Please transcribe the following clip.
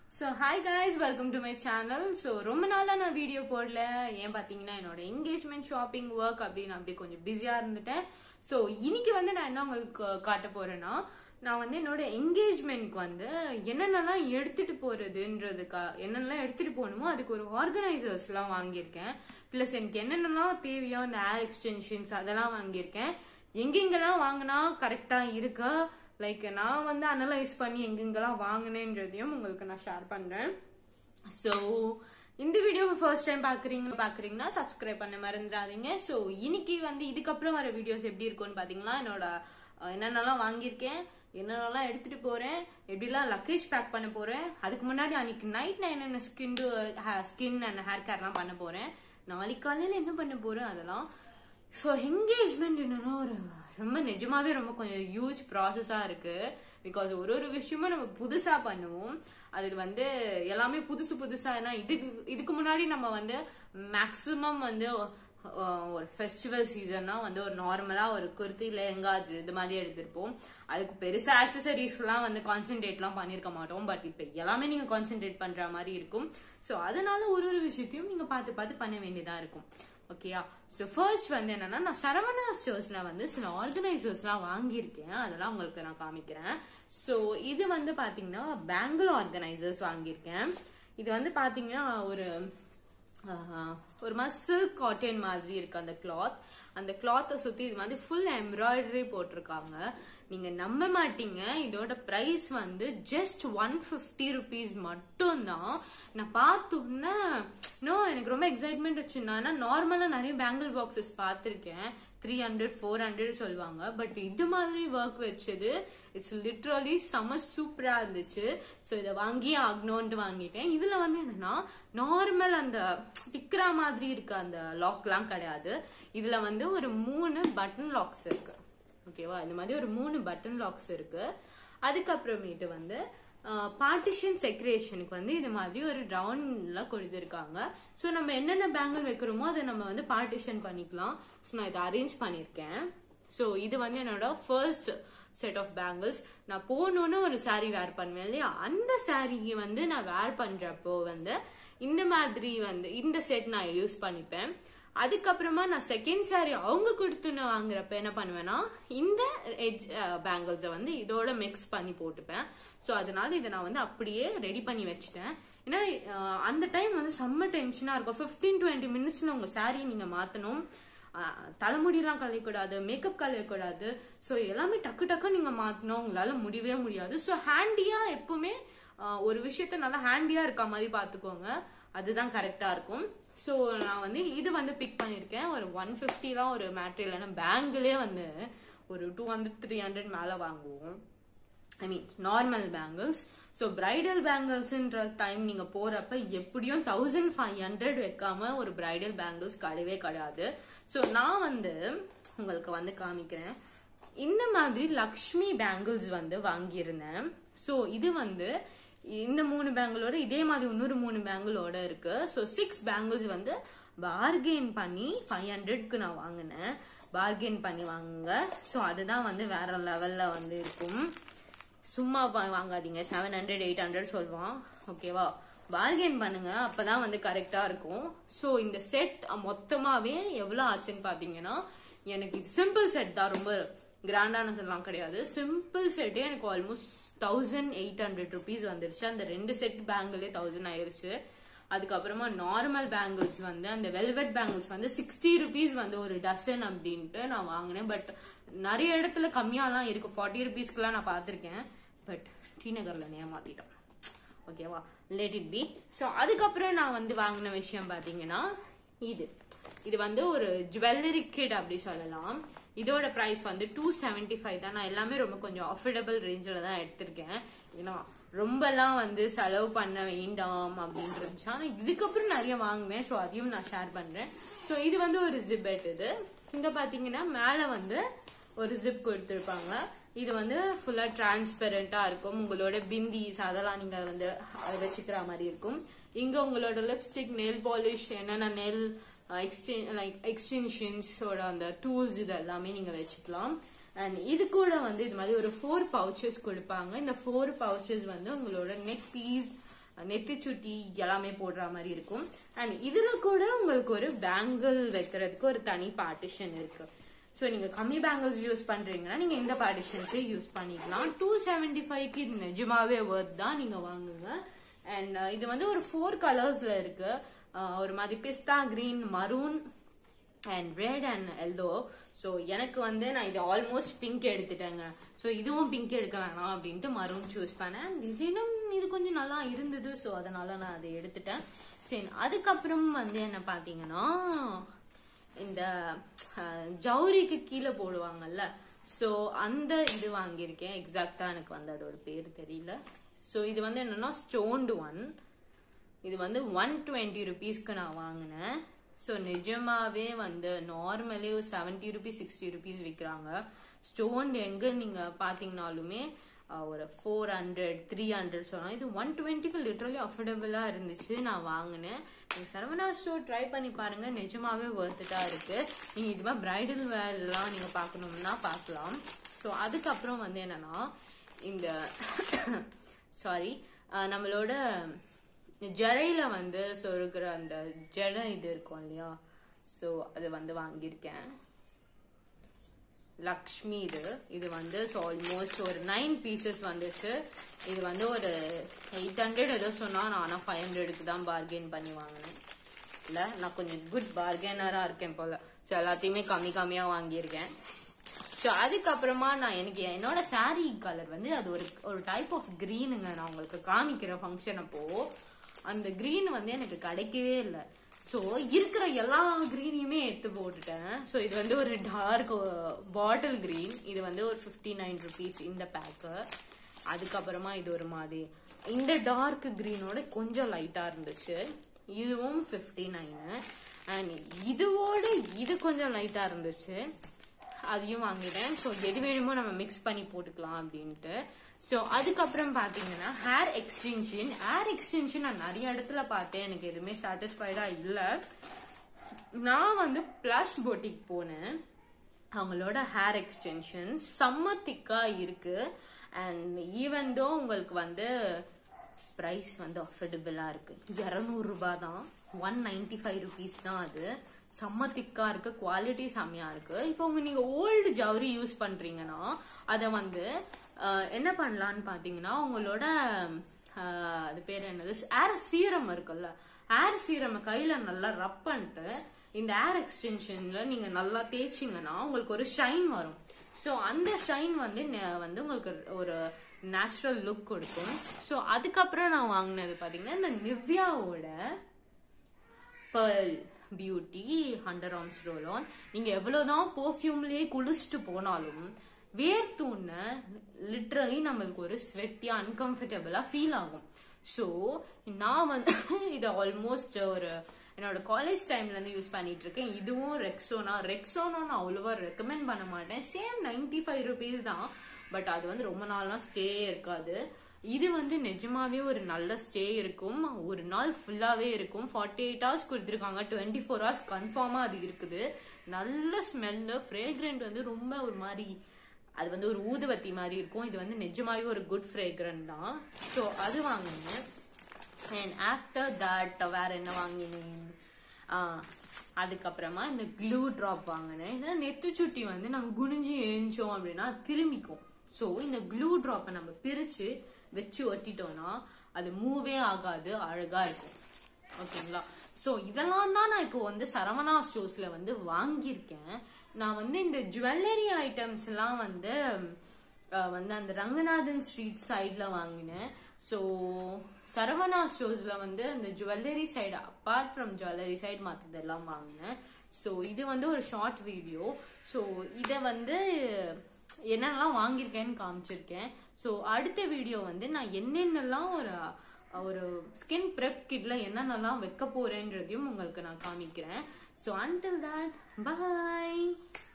so hi guys welcome to my channel so ரொம்ப நாளாக நான் வீடியோ போடல ஏன் பார்த்தீங்கன்னா என்னோட என்கேஜ்மெண்ட் ஷாப்பிங் ஒர்க் அப்படின்னு அப்படி கொஞ்சம் பிஸியாக இருந்துட்டேன் ஸோ இன்னைக்கு வந்து நான் என்ன உங்களுக்கு காட்ட போறேன்னா நான் வந்து என்னோட என்கேஜ்மெண்ட்க்கு வந்து என்னென்னலாம் எடுத்துட்டு போறதுன்றதுக்கா என்னென்னலாம் எடுத்துட்டு போகணுமோ அதுக்கு ஒரு ஆர்கனைசர்ஸ்லாம் வாங்கியிருக்கேன் ப்ளஸ் எனக்கு என்னென்னலாம் தேவையோ அந்த ஏர் எக்ஸ்டென்ஷன்ஸ் அதெல்லாம் வாங்கியிருக்கேன் எங்கெங்கெல்லாம் வாங்கினா கரெக்டாக இருக்கா லைக் நான் வந்து அனலைஸ் பண்ணி எங்கெங்கெல்லாம் வாங்கினேன்றதையும் உங்களுக்கு நான் ஷேர் பண்றேன் ஸோ இந்த வீடியோ ஃபர்ஸ்ட் டைம் பாக்குறீங்க பாக்குறீங்கன்னா சப்ஸ்கிரைப் பண்ண மறந்துடாதீங்க ஸோ இன்னைக்கு வந்து இதுக்கப்புறம் வர வீடியோஸ் எப்படி இருக்கும்னு பாத்தீங்கன்னா என்னோட அஹ், என்னென்னலாம் வாங்கியிருக்கேன் என்னென்னலாம் எடுத்துட்டு போறேன் எப்படிலாம் லக்கேஜ் பேக் பண்ண போறேன் அதுக்கு முன்னாடி அன்னைக்கு நைட் நான் என்னென்ன ஸ்கின் ஸ்கின் அண்ட் ஹேர் கேர்லாம் பண்ண போறேன் நாளைக்கு காலையில என்ன பண்ண போறேன் அதெல்லாம் ஸோ என்கேஜ்மெண்ட் என்னன்னா ஒரு ரொம்ப நிஜமாவே ரொம்ப கொஞ்சம் ஹியூஜ் ப்ராசஸாக இருக்கு பிகாஸ் ஒரு ஒரு விஷயமும் நம்ம புதுசா பண்ணுவோம் அது வந்து எல்லாமே புதுசு புதுசா ஏன்னா இதுக்கு இதுக்கு முன்னாடி நம்ம வந்து மேக்சிமம் வந்து அஹ், ஒரு ஃபெஸ்டிவல் சீசன்னா வந்து ஒரு நார்மலா ஒரு குர்த்தி லெஹங்காஸ் இது மாதிரி எடுத்திருப்போம் அதுக்கு பெருசா ஆக்சசரிஸ்லாம் வந்து கான்சென்ட்ரேட்லாம் பண்ணியிருக்க மாட்டோம் பட் இப்போ எல்லாமே நீங்க கான்சென்ட்ரேட் பண்ற மாதிரி இருக்கும் ஸோ அதனால ஒரு ஒரு விஷயத்தையும் நீங்க பார்த்து பார்த்து பண்ண வேண்டியதா இருக்கும் ஓகேயா ஸோ ஃபர்ஸ்ட் வந்து என்னன்னா நான் சரவணா ஸ்டோர்ஸ்ல வந்து சில ஆர்கனைசர்ஸ்லாம் வாங்கியிருக்கேன் அதெல்லாம் உங்களுக்கு நான் காமிக்கிறேன் ஸோ இது வந்து பாத்தீங்கன்னா பேங்கிள் ஆர்கனைசர்ஸ் வாங்கியிருக்கேன் இது வந்து பாத்தீங்கன்னா ஒரு ஆஹ், ஒரு மாதிரி சில்க் காட்டன் மாதிரி இருக்கு அந்த கிளாத் அந்த கிளாத்தை சுத்தி இது மாதிரி ஃபுல் எம்ப்ராய்டரி போட்டிருக்காங்க நீங்க நம்ப மாட்டீங்க இதோட பிரைஸ் வந்து ஜஸ்ட் ஒன் ஃபிஃப்டி ருபீஸ் மட்டும்தான் நான் பார்த்தோன்னே நோ எனக்கு ரொம்ப எக்ஸைட்மெண்ட் வச்சுன்னா நார்மலா நிறைய பேங்கிள் பாக்ஸஸ் பார்த்துருக்கேன் த்ரீ ஹண்ட்ரட் ஃபோர் ஹண்ட்ரட் சொல்லுவாங்க பட் இது மாதிரி ஒர்க் வச்சது இட்ஸ் லிட்ரலி செம சூப்பரா இருந்துச்சு ஸோ இதை வாங்கி ஆகணும்ட்டு வாங்கிட்டேன் இதுல வந்து என்னன்னா நார்மல் அந்த பிக்ரா மாதிரி இருக்க அந்த லாக்லாம் கிடையாது இதுல வந்து ஒரு மூணு பட்டன் லாக்ஸ் இருக்கு ஓகேவா இந்த மாதிரி ஒரு மூணு பட்டன் லாக்ஸ் இருக்கு அதுக்கப்புறமேட்டு வந்து பார்ட்டிஷன் செக்ரேஷனுக்கு வந்து இது மாதிரி ஒரு ரவுண்ட்ல கொடுத்துருக்காங்க ஸோ நம்ம என்னென்ன பேங்கிள் வைக்கிறோமோ அதை நம்ம வந்து பார்ட்டிஷன் பண்ணிக்கலாம் ஸோ நான் இதை அரேஞ்ச் பண்ணியிருக்கேன் ஸோ இது வந்து என்னோட ஃபர்ஸ்ட் செட் ஆஃப் பேங்கிள்ஸ் நான் போகணுன்னு ஒரு saree வேர் பண்ணுவேன் இல்லையா அந்த சாரீக்கு வந்து நான் வேர் பண்றப்போ வந்து இந்த மாதிரி வந்து இந்த செட் நான் யூஸ் பண்ணிப்பேன் அதுக்கப்புறமா நான் செகண்ட் saree அவங்க கொடுத்துன்னு வாங்குறப்ப என்ன பண்ணுவேன்னா இந்த எஜ் பேங்கிள்ஸை வந்து இதோட மிக்ஸ் பண்ணி போட்டுப்பேன் ஸோ அதனால இதை நான் வந்து அப்படியே ரெடி பண்ணி வச்சுட்டேன் ஏன்னா அஹ், அந்த டைம் வந்து செம்ம டென்ஷனா இருக்கும் ஃபிஃப்டீன் டுவெண்ட்டி மினிட்ஸ்ல உங்க saree நீங்க மாத்தணும் அஹ், தலைமுடிலாம் கலையக்கூடாது மேக்கப் கலையக்கூடாது ஸோ எல்லாமே டக்கு டக்கு நீங்க மாத்தணும் உங்களால முடியவே முடியாது ஸோ ஹேண்டியா எப்பவுமே அஹ், ஒரு விஷயத்த நல்லா ஹேண்டியா இருக்க மாதிரி பாத்துக்கோங்க அதுதான் கரெக்டா இருக்கும் ஸோ நான் வந்து இது வந்து பிக் பண்ணியிருக்கேன் ஒரு ஒன் ஃபிஃப்டிலாம் ஒரு மேட்ரியல் ஏன்னா பேங்கிளே வந்து ஒரு டூ ஹண்ட்ரட் த்ரீ ஹண்ட்ரட் மேலே வாங்குவோம் I mean normal bangles so bridal பேங்கிள்ஸ்ன்ற டைம் நீங்க போறப்ப எப்படியும் தௌசண்ட் ஃபைவ் ஹண்ட்ரட் வைக்காம ஒரு பிரைடல் பேங்கிள்ஸ் கிடையவே கிடையாது ஸோ நான் வந்து உங்களுக்கு வந்து காமிக்கிறேன் இந்த மாதிரி லக்ஷ்மி பேங்கிள்ஸ் வந்து வாங்கியிருந்தேன் ஸோ இது வந்து இந்த மூணு பேங்கிளோட இதே மாதிரி இன்னொரு மூணு பேங்கிளோட இருக்கு ஸோ சிக்ஸ் பேங்கிள்ஸ் வந்து பார்கெயின் பண்ணி ஃபைவ் ஹண்ட்ரட்க்கு நான் வாங்கினேன் பார்கெயின் பண்ணி வாங்குங்க ஸோ அதுதான் வந்து வேற லெவல்ல வந்து இருக்கும் சும்மா வா- வாங்காதீங்க செவன் ஹண்ட்ரட் எயிட் ஹண்ட்ரட் சொல்லுவான் ஓகேவா பார்கெயின் பண்ணுங்க அப்பதான் வந்து கரெக்டா இருக்கும் ஸோ இந்த செட் மொத்தமாவே எவ்வளவு ஆச்சுன்னு பாத்தீங்கன்னா எனக்கு சிம்பிள் செட் தான் ரொம்ப கிராண்டான செட்லாம் கிடையாது சிம்பிள் செட்டே எனக்கு almost thousand eight hundred rupees வந்துருச்சு அந்த ரெண்டு செட் பேங்கிளே தௌசண்ட் ஆயிருச்சு அதுக்கப்புறமா நார்மல் பேங்கிள்ஸ் வந்து அந்த வெல்வெட் பேங்கிள்ஸ் வந்து சிக்ஸ்டி ருபீஸ் வந்து ஒரு டசன் அப்படின்ட்டு நான் வாங்கினேன் பட் நிறைய இடத்துல கம்மியாலாம் இருக்கு ஃபார்ட்டி ருபீஸ்க்குலாம் நான் பார்த்துருக்கேன் பட் டி நகர்ல ஏமாத்திட்டோம் ஓகேவா லெட் இட் பி ஸோ அதுக்கப்புறம் நான் வந்து வாங்கின விஷயம் பார்த்தீங்கன்னா இது இது வந்து ஒரு ஜுவல்லரி கிட் அப்படி சொல்லலாம் இதோட பிரைஸ் வந்து டூ செவன்டி ஃபைவ் தான் நான் எல்லாமே ரொம்ப கொஞ்சம் அஃபோர்டபுள் ரேஞ்சில் தான் எடுத்திருக்கேன் ஏன்னா ரொம்பலாம் வந்து செலவு பண்ண வேண்டாம் அப்படின்னு இருந்துச்சு ஆனால் இதுக்கப்புறம் நிறைய வாங்குவேன் ஸோ அதையும் நான் ஷேர் பண்றேன் ஸோ இது வந்து ஒரு ஜிப்பெட் இது இங்க பாத்தீங்கன்னா மேலே வந்து ஒரு ஜிப் கொடுத்துருப்பாங்க இது வந்து ஃபுல்லா டிரான்ஸ்பெரண்டா இருக்கும் உங்களோட பிந்திஸ் அதெல்லாம் நீங்க வந்து அதை வச்சுக்கிற மாதிரி இருக்கும் இங்க உங்களோட லிப்ஸ்டிக் நெல் பாலிஷ் என்னென்ன நெல் எக்ஸ்டென் லைக் எக்ஸ்டென்ஷன்ஸோட அந்த டூல்ஸ் இது எல்லாமே நீங்க வச்சுக்கலாம் அண்ட் இது கூட வந்து இது மாதிரி ஒரு ஃபோர் பவுச்சஸ் கொடுப்பாங்க இந்த ஃபோர் பவுச்சஸ் வந்து உங்களோட நெக் பீஸ் நெத்தி சுட்டி எல்லாமே போடுற மாதிரி இருக்கும் அண்ட் இதுல கூட உங்களுக்கு ஒரு பேங்கிள் வைக்கிறதுக்கு ஒரு தனி பார்ட்டிஷன் இருக்கு ஸோ நீங்க கம்மி பேங்கிள்ஸ் யூஸ் பண்றீங்கன்னா நீங்க இந்த பார்ட்டிஷன்ஸே யூஸ் பண்ணிக்கலாம் டூ செவன்டி ஃபைவ்க்கு இது நிஜமாவே ஒர்த் தான் நீங்க வாங்குங்க அண்ட் இது வந்து ஒரு ஃபோர் கலர்ஸ்ல இருக்கு அஹ் ஒரு மாதிரி பிஸ்தா green maroon and red and yellow so எனக்கு வந்து நான் இது ஆல்மோஸ்ட் பிங்க் எடுத்துட்டேங்க ஸோ இதுவும் பிங்க் எடுக்க வேணாம் அப்படின்ட்டு மரூன் சூஸ் பண்ணேன் டிசைனும் இது கொஞ்சம் நல்லா இருந்தது ஸோ அதனால நான் அதை எடுத்துட்டேன் சரி அதுக்கப்புறம் வந்து என்ன பார்த்தீங்கன்னா இந்த அஹ், ஜவுரிக்கு கீழே போடுவாங்கல்ல ஸோ அந்த இது வாங்கியிருக்கேன் எக்ஸாக்டா எனக்கு வந்து அதோட பேர் தெரியல ஸோ இது வந்து என்னன்னா ஸ்டோன்டு ஒன் இது வந்து ஒன் டுவெண்ட்டி ருபீஸ்க்கு நான் வாங்கினேன் ஸோ நிஜமாவே வந்து நார்மலி ஒரு செவன்ட்டி ருபீஸ் சிக்ஸ்டி ருபீஸ் விற்கிறாங்க ஸ்டோன் எங்கே நீங்கள் பார்த்தீங்கனாலுமே அஹ், ஒரு ஃபோர் ஹண்ட்ரட் த்ரீ ஹண்ட்ரட் சொல்லலாம் இது ஒன் டுவெண்ட்டிக்கு லிட்ரலி அஃபோர்டபுளாக இருந்துச்சு நான் வாங்கினேன் நீங்கள் சரவணா ஸ்டோர் ட்ரை பண்ணி பாருங்கள் நிஜமாவே ஒர்த்துட்டாக இருக்குது நீங்கள் இது மாதிரி பிரைடல் வேர்லாம் நீங்கள் பார்க்கணும்னா பார்க்கலாம் ஸோ அதுக்கப்புறம் வந்து என்னன்னா இந்த சாரி நம்மளோட ஜடையில வந்து சொருகிற அந்த ஜடை இது இருக்கும் இல்லையா ஸோ அது வந்து வாங்கியிருக்கேன் லக்ஷ்மி இது இது வந்து ஸோ ஆல்மோஸ்ட் ஒரு நைன் பீசஸ் வந்துச்சு இது வந்து ஒரு எயிட் ஹண்ட்ரட் ஏதோ சொன்னா நான் ஆனால் ஃபைவ் ஹண்ட்ரடுக்கு தான் பார்கெயின் பண்ணி வாங்கினேன் இல்லை நான் கொஞ்சம் குட் பார்கெனராக இருக்கேன் போல ஸோ எல்லாத்தையுமே கம்மி கம்மியாக வாங்கியிருக்கேன் ஸோ அதுக்கப்புறமா நான் எனக்கு என்னோட saree கலர் வந்து அது ஒரு ஒரு டைப் ஆஃப் க்ரீனுங்க நான் உங்களுக்கு காமிக்கிற ஃபங்க்ஷன் அப்போ அந்த க்ரீன் வந்து எனக்கு கிடைக்கவே இல்லை ஸோ இருக்கிற எல்லா க்ரீனையுமே எடுத்து போட்டுட்டேன் ஸோ இது வந்து ஒரு டார்க் பாட்டில் க்ரீன் இது வந்து ஒரு ஃபிஃப்டி நைன் ருபீஸ் இந்த பேக்கு அதுக்கப்புறமா இது ஒரு மாதிரி இந்த டார்க் க்ரீனோட கொஞ்சம் லைட்டாக இருந்துச்சு இதுவும் ஃபிஃப்டி நைனு அண்ட் இதுவோட இது கொஞ்சம் லைட்டாக இருந்துச்சு அதையும் வாங்கிட்டேன் ஸோ எது வேணுமோ நம்ம மிக்ஸ் பண்ணி போட்டுக்கலாம் அப்படின்ட்டு ஸோ அதுக்கப்புறம் பார்த்தீங்கன்னா ஹேர் எக்ஸ்டென்ஷன் ஹேர் எக்ஸ்டென்ஷன் நான் நிறைய இடத்துல பார்த்தேன் எனக்கு எதுவுமே சாட்டிஸ்ஃபைடாக இல்லை நான் வந்து ப்ளஷ் பொட்டிக் போனேன் அவங்களோட ஹேர் எக்ஸ்டென்ஷன் செம்ம திக்காக இருக்கு அண்ட் ஈவன் தோ உங்களுக்கு வந்து ப்ரைஸ் வந்து அஃபோர்டபுளாக இருக்கு இரநூறுபா தான் ஒன் நைன்டி ஃபைவ் ருபீஸ் தான் அது செம்ம திக்கா இருக்கு குவாலிட்டி செம்மையா இருக்கு இப்போ உங்க நீங்க ஓல்டு ஜவுரி யூஸ் பண்றீங்கன்னா அதை வந்து அஹ், என்ன பண்ணலான்னு பாத்தீங்கன்னா உங்களோட அஹ், அது பேர் என்னது ஏர் சீரம் இருக்குல்ல ஏர் சீரம் கையில நல்லா ரப் பண்ணிட்டு இந்த ஏர் எக்ஸ்டென்ஷன்ல நீங்க நல்லா தேய்ச்சிங்கன்னா உங்களுக்கு ஒரு ஷைன் வரும் ஸோ அந்த ஷைன் வந்து நெ- வந்து உங்களுக்கு ஒரு நேச்சுரல் லுக் கொடுக்கும் ஸோ அதுக்கப்புறம் நான் வாங்கினது பார்த்தீங்கன்னா இந்த நிவ்யாவோட pearl beauty under arms roll on நீங்க எவ்வளவுதான் பெர்ஃப்யூம்லயே குளிச்சுட்டு போனாலும் வேர்த்தூன்னு லிட்ரலி நம்மளுக்கு ஒரு ஸ்வெட்டியா அன்கம்ஃபர்டபுளா ஃபீல் ஆகும் ஸோ நான் வந்து இது ஆல்மோஸ்ட் ஒரு என்னோட காலேஜ் டைம்ல இருந்து யூஸ் பண்ணிட்டு இருக்கேன் இதுவும் ரெக்ஸோனா ரெக்ஸோனா நான் அவ்வளோவா ரெக்கமெண்ட் பண்ண மாட்டேன் சேம் நைன்டி ஃபைவ் ருபீஸ் தான் பட் அது வந்து ரொம்ப நாள்லாம் ஸ்டே இருக்காது இது வந்து நிஜமாவே ஒரு நல்ல ஸ்டே இருக்கும் ஒரு நாள் ஃபுல்லாவே இருக்கும் ஃபார்ட்டி எயிட் ஹவர்ஸ் கொடுத்துருக்காங்க டுவெண்ட்டி ஃபோர் ஹவர்ஸ் கன்ஃபார்மா அது இருக்குது நல்ல ஸ்மெல்லு ஃப்ரேக்ரண்ட் வந்து ரொம்ப ஒரு மாதிரி அது வந்து ஒரு ஊதுவத்தி மாதிரி இருக்கும் இது வந்து நிஜமாவே ஒரு குட் ஃப்ரேக்ரண்ட் தான் ஸோ அது வாங்கினேன் அண்ட் ஆஃப்டர் தட் வேற என்ன வாங்கினேன் ஆ, அதுக்கப்புறமா இந்த க்ளூ ட்ராப் வாங்கினேன் ஏன்னா நெத்து சுட்டி வந்து நம்ம குனிஞ்சு எழுந்தோம் அப்படின்னா திரும்பிக்கும் ஸோ இந்த க்ளூ ட்ராப்பை நம்ம பிரிச்சு வச்சு ஒட்டிட்டோம்னா அது மூவே ஆகாது அழகா இருக்கும் ஓகேங்களா ஸோ இதெல்லாம் தான் நான் இப்போ வந்து சரவணா ஸ்டோர்ஸ்ல வந்து வாங்கியிருக்கேன் நான் வந்து இந்த ஜுவல்லரி ஐட்டம்ஸ் எல்லாம் வந்து அஹ், வந்து அந்த ரங்கநாதன் ஸ்ட்ரீட் சைட்ல வாங்கினேன் ஸோ சரவணா ஸ்டோர்ஸ்ல வந்து அந்த jewellery side apart from jewellery side மற்றதெல்லாம் வாங்கினேன் ஸோ இது வந்து ஒரு ஷார்ட் வீடியோ ஸோ இதை வந்து என்னென்னலாம் வாங்கியிருக்கேன்னு காமிச்சிருக்கேன் ஸோ அடுத்த வீடியோ வந்து நான் என்னென்னலாம் ஒரு ஒரு ஸ்கின் ப்ரெப் கிட்ல என்னென்னலாம் வைக்க போறேன்றதையும் உங்களுக்கு நான் காமிக்கிறேன் ஸோ அன்டில் தட் பாய்